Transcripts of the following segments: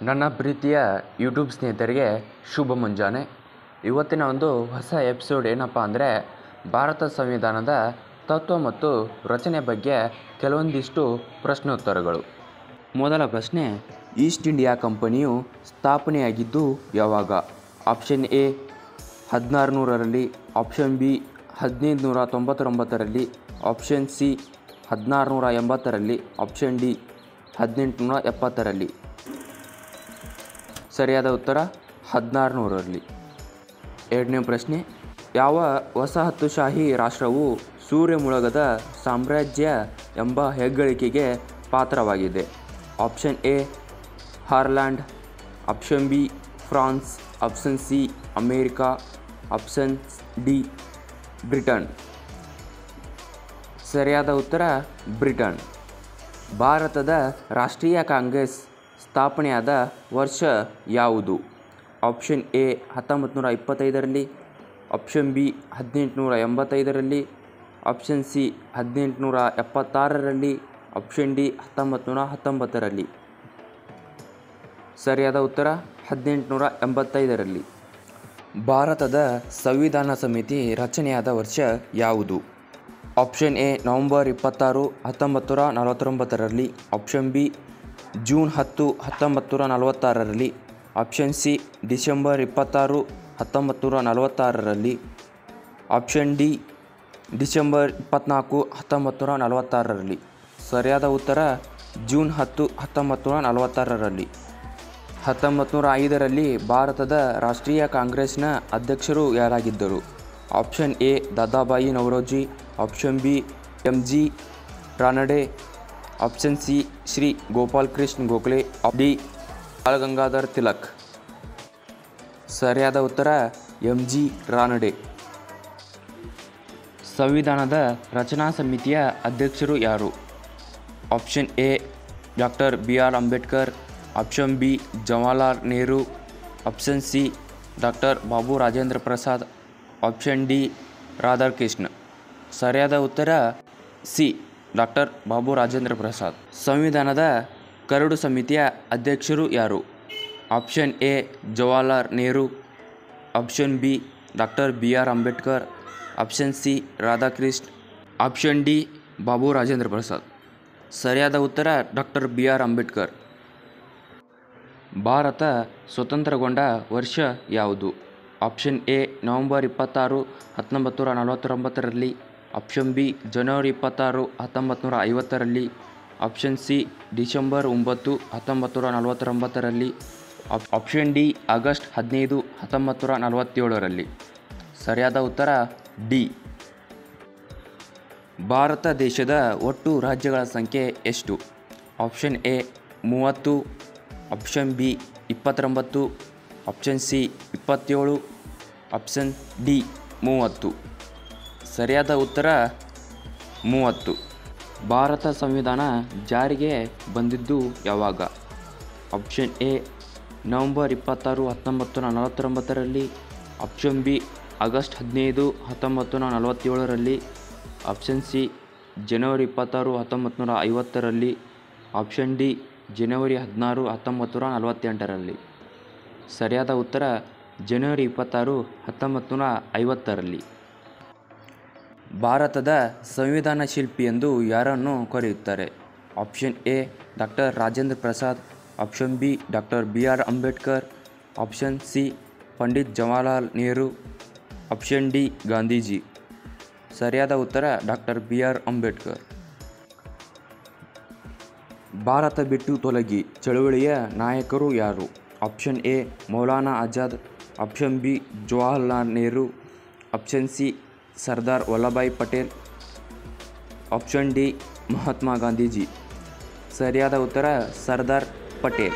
ನನ್ನ ಪ್ರೀತಿಯ ಯೂಟ್ಯೂಬ್ ಸ್ನೇಹಿತರಿಗೆ ಶುಭ ಮುಂಜಾನೆ ಇವತ್ತಿನ ಒಂದು ಹೊಸ ಎಪಿಸೋಡ್ ಏನಪ್ಪ ಅಂದರೆ ಭಾರತ ಸಂವಿಧಾನದ ತತ್ವ ಮತ್ತು ರಚನೆ ಬಗ್ಗೆ ಕೆಲವೊಂದಿಷ್ಟು ಪ್ರಶ್ನೋತ್ತರಗಳು ಮೊದಲ ಪ್ರಶ್ನೆ ಈಸ್ಟ್ ಇಂಡಿಯಾ ಕಂಪನಿಯು ಸ್ಥಾಪನೆಯಾಗಿದ್ದು ಯಾವಾಗ ಆಪ್ಷನ್ ಎ ಹದಿನಾರು ನೂರರಲ್ಲಿ ಆಪ್ಷನ್ ಬಿ ಹದಿನೈದು ನೂರ ತೊಂಬತ್ತೊಂಬತ್ತರಲ್ಲಿ ಆಪ್ಷನ್ ಸಿ ಹದಿನಾರು ನೂರ ಎಂಬತ್ತರಲ್ಲಿ ಆಪ್ಷನ್ ಡಿ ಹದಿನೆಂಟು ನೂರ ಎಪ್ಪತ್ತರಲ್ಲಿ ಸರಿಯಾದ ಉತ್ತರ ಹದಿನಾರು ನೂರರಲ್ಲಿ ಎರಡನೇ ಪ್ರಶ್ನೆ ಯಾವ ವಸಾಹತುಶಾಹಿ ರಾಷ್ಟ್ರವು ಸೂರ್ಯ ಮುಳುಗದ ಸಾಮ್ರಾಜ್ಯ ಎಂಬ ಹೆಗ್ಗಳಿಕೆಗೆ ಪಾತ್ರವಾಗಿದೆ option A Holland option B France option C America option D Britain ಸರಿಯಾದ ಉತ್ತರ ಬ್ರಿಟನ್ ಭಾರತದ ರಾಷ್ಟ್ರೀಯ ಕಾಂಗ್ರೆಸ್ ಸ್ಥಾಪನೆಯಾದ ವರ್ಷ ಯಾವುದು ಆಪ್ಷನ್ ಎ ಹತ್ತೊಂಬತ್ತು ನೂರ ಇಪ್ಪತ್ತೈದರಲ್ಲಿ ಆಪ್ಷನ್ ಬಿ ಹದಿನೆಂಟುನೂರ ಎಂಬತ್ತೈದರಲ್ಲಿ ಆಪ್ಷನ್ ಸಿ ಹದಿನೆಂಟುನೂರ ಎಪ್ಪತ್ತಾರರಲ್ಲಿ ಆಪ್ಷನ್ ಡಿ ಹತ್ತೊಂಬತ್ತು ನೂರ ಹತ್ತೊಂಬತ್ತರಲ್ಲಿ ಸರಿಯಾದ ಉತ್ತರ ಹದಿನೆಂಟುನೂರ ಎಂಬತ್ತೈದರಲ್ಲಿ ಭಾರತದ ಸಂವಿಧಾನ ಸಮಿತಿ ರಚನೆಯಾದ ವರ್ಷ ಯಾವುದು ಆಪ್ಷನ್ ಎ ನವೆಂಬರ್ ಇಪ್ಪತ್ತಾರು ಹತ್ತೊಂಬತ್ತು ನೂರ ನಲವತ್ತೊಂಬತ್ತರಲ್ಲಿ ಆಪ್ಷನ್ ಬಿ ಜೂನ್ ಹತ್ತು ಹತ್ತೊಂಬತ್ತು ನೂರ ನಲವತ್ತಾರರಲ್ಲಿ ಆಪ್ಷನ್ ಸಿ ಡಿಸೆಂಬರ್ ಇಪ್ಪತ್ತಾರು ಹತ್ತೊಂಬತ್ತು ನೂರ ನಲವತ್ತಾರರಲ್ಲಿ ಆಪ್ಷನ್ ಡಿ ಡಿಸೆಂಬರ್ ಇಪ್ಪತ್ತ್ನಾಲ್ಕು ಹತ್ತೊಂಬತ್ತು ನೂರ ನಲವತ್ತಾರರಲ್ಲಿ ಸರಿಯಾದ ಉತ್ತರ ಜೂನ್ ಹತ್ತು ಹತ್ತೊಂಬತ್ತು ನೂರ ನಲವತ್ತಾರರಲ್ಲಿ ಹತ್ತೊಂಬತ್ತು ನೂರ ಐದರಲ್ಲಿ ಭಾರತದ ರಾಷ್ಟ್ರೀಯ ಕಾಂಗ್ರೆಸ್ನ ಅಧ್ಯಕ್ಷರು ಯಾರಾಗಿದ್ದರು option A Dadabhai Naoroji option B M G Ranade option C Shri Gopal Krishna Gokhale D Bal Gangadhar Tilak ಸರಿಯಾದ ಉತ್ತರ ಎಂ ಜಿ ರಾನಡೆ ಸಂವಿಧಾನದ ರಚನಾ ಸಮಿತಿಯ ಅಧ್ಯಕ್ಷರು ಯಾರು option A doctor B R Ambedkar option B Jawaharlal Nehru option C doctor Babu Rajendra Prasad option D Radhakrishna ಸರಿಯಾದ ಉತ್ತರ ಸಿ ಡಾಕ್ಟರ್ ಬಾಬು ರಾಜೇಂದ್ರ ಪ್ರಸಾದ್ ಸಂವಿಧಾನದ ಕರಡು ಸಮಿತಿಯ ಅಧ್ಯಕ್ಷರು ಯಾರು option A Jawaharlal Nehru option B doctor B R Ambedkar option C Radhakrishna option D Babu Rajendra Prasad ಸರಿಯಾದ ಉತ್ತರ doctor B R Ambedkar Bharata ಸ್ವತಂತ್ರಗೊಂಡ ವರ್ಷ ಯಾವುದು ಆಪ್ಷನ್ ಎ ನವೆಂಬರ್ ಇಪ್ಪತ್ತಾರು ಹತ್ತೊಂಬತ್ತು ನೂರ ನಲವತ್ತೊಂಬತ್ತರಲ್ಲಿ ಆಪ್ಷನ್ ಬಿ ಜನವರಿ ಇಪ್ಪತ್ತಾರು ಹತ್ತೊಂಬತ್ತು ನೂರ ಐವತ್ತರಲ್ಲಿ ಆಪ್ಷನ್ ಸಿ ಡಿಸೆಂಬರ್ ಒಂಬತ್ತು ಹತ್ತೊಂಬತ್ತು ನೂರ ನಲವತ್ತೊಂಬತ್ತರಲ್ಲಿ ಆಪ್ ಆಪ್ಷನ್ ಡಿ ಆಗಸ್ಟ್ ಹದಿನೈದು ಹತ್ತೊಂಬತ್ತು ನೂರ ನಲವತ್ತೇಳರಲ್ಲಿ ಸರಿಯಾದ ಉತ್ತರ ಡಿ ಭಾರತ ದೇಶದ ಒಟ್ಟು ರಾಜ್ಯಗಳ ಸಂಖ್ಯೆ ಎಷ್ಟು ಆಪ್ಷನ್ ಎ ಮೂವತ್ತು ಆಪ್ಷನ್ ಬಿ ಇಪ್ಪತ್ತೊಂಬತ್ತು ಆಪ್ಷನ್ ಸಿ ಇಪ್ಪತ್ತೇಳು ಆಪ್ಷನ್ ಡಿ ಮೂವತ್ತು ಸರಿಯಾದ ಉತ್ತರ ಮೂವತ್ತು ಭಾರತ ಸಂವಿಧಾನ ಜಾರಿಗೆ ಬಂದಿದ್ದು ಯಾವಾಗ ಆಪ್ಷನ್ ಎ ನವಂಬರ್ ಇಪ್ಪತ್ತಾರು ಹತ್ತೊಂಬತ್ತು ನೂರ ನಲವತ್ತೊಂಬತ್ತರಲ್ಲಿ ಆಪ್ಷನ್ ಬಿ ಆಗಸ್ಟ್ ಹದಿನೈದು ಹತ್ತೊಂಬತ್ತು ನೂರ ನಲವತ್ತೇಳರಲ್ಲಿ ಆಪ್ಷನ್ ಸಿ ಜನವರಿ ಇಪ್ಪತ್ತಾರು ಹತ್ತೊಂಬತ್ತು ನೂರ ಐವತ್ತರಲ್ಲಿ ಆಪ್ಷನ್ ಡಿ ಜನವರಿ ಹದಿನಾರು ಹತ್ತೊಂಬತ್ತು ನೂರ ನಲವತ್ತೆಂಟರಲ್ಲಿ ಸರಿಯಾದ ಉತ್ತರ ಜನವರಿ ಇಪ್ಪತ್ತಾರು ಹತ್ತೊಂಬತ್ತು ನೂರ ಐವತ್ತರಲ್ಲಿ ಭಾರತದ ಸಂವಿಧಾನ ಶಿಲ್ಪಿ ಎಂದು ಯಾರನ್ನು ಕರೆಯುತ್ತಾರೆ option A doctor Rajendra Prasad option B doctor B R Ambedkar option C Pandit Jawaharlal Nehru option D Gandhiji ಸರಿಯಾದ ಉತ್ತರ doctor B R Ambedkar Bharata ಬಿಟ್ಟು ತೊಲಗಿ ಚಳುವಳಿಯ ನಾಯಕರು ಯಾರು option A Maulana Azad option B Jawaharlal Nehru option C Sardar Vallabhbhai Patel option D Mahatma Gandhiji ಸರಿಯಾದ ಉತ್ತರ ಸರ್ದಾರ್ ಪಟೇಲ್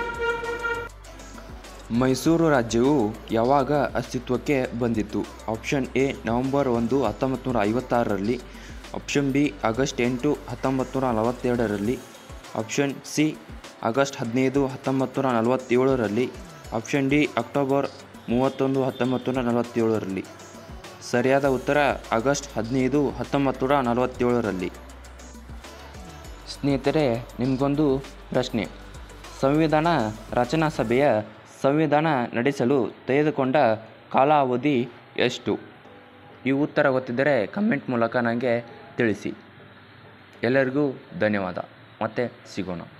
ಮೈಸೂರು ರಾಜ್ಯವು ಯಾವಾಗ ಅಸ್ತಿತ್ವಕ್ಕೆ ಬಂದಿತ್ತು ಆಪ್ಷನ್ ಎ ನವೆಂಬರ್ ಒಂದು ಹತ್ತೊಂಬತ್ತು ನೂರ ಐವತ್ತಾರರಲ್ಲಿ ಆಪ್ಷನ್ ಬಿ ಆಗಸ್ಟ್ ಎಂಟು ಹತ್ತೊಂಬತ್ತು ನೂರ ನಲವತ್ತೆರಡರಲ್ಲಿ ಆಪ್ಷನ್ ಸಿ ಆಗಸ್ಟ್ ಹದಿನೈದು ಹತ್ತೊಂಬತ್ತು ನೂರ ನಲವತ್ತೇಳರಲ್ಲಿ ಆಪ್ಷನ್ ಡಿ ಅಕ್ಟೋಬರ್ ಮೂವತ್ತೊಂದು ಹತ್ತೊಂಬತ್ತು ನೂರ ನಲವತ್ತೇಳರಲ್ಲಿ ಸರಿಯಾದ ಉತ್ತರ ಆಗಸ್ಟ್ ಹದಿನೈದು ಹತ್ತೊಂಬತ್ತು ನೂರ ನಲವತ್ತೇಳರಲ್ಲಿ ಸ್ನೇಹಿತರೆ ನಿಮಗೊಂದು ಪ್ರಶ್ನೆ ಸಂವಿಧಾನ ರಚನಾ ಸಭೆಯ ಸಂವಿಧಾನ ನಡೆಸಲು ತೆಗೆದುಕೊಂಡ ಕಾಲಾವಧಿ ಎಷ್ಟು ಈ ಉತ್ತರ ಗೊತ್ತಿದ್ದರೆ ಕಮೆಂಟ್ ಮೂಲಕ ನನಗೆ ತಿಳಿಸಿ ಎಲ್ಲರಿಗೂ ಧನ್ಯವಾದ ಮತ್ತೆ ಸಿಗೋಣ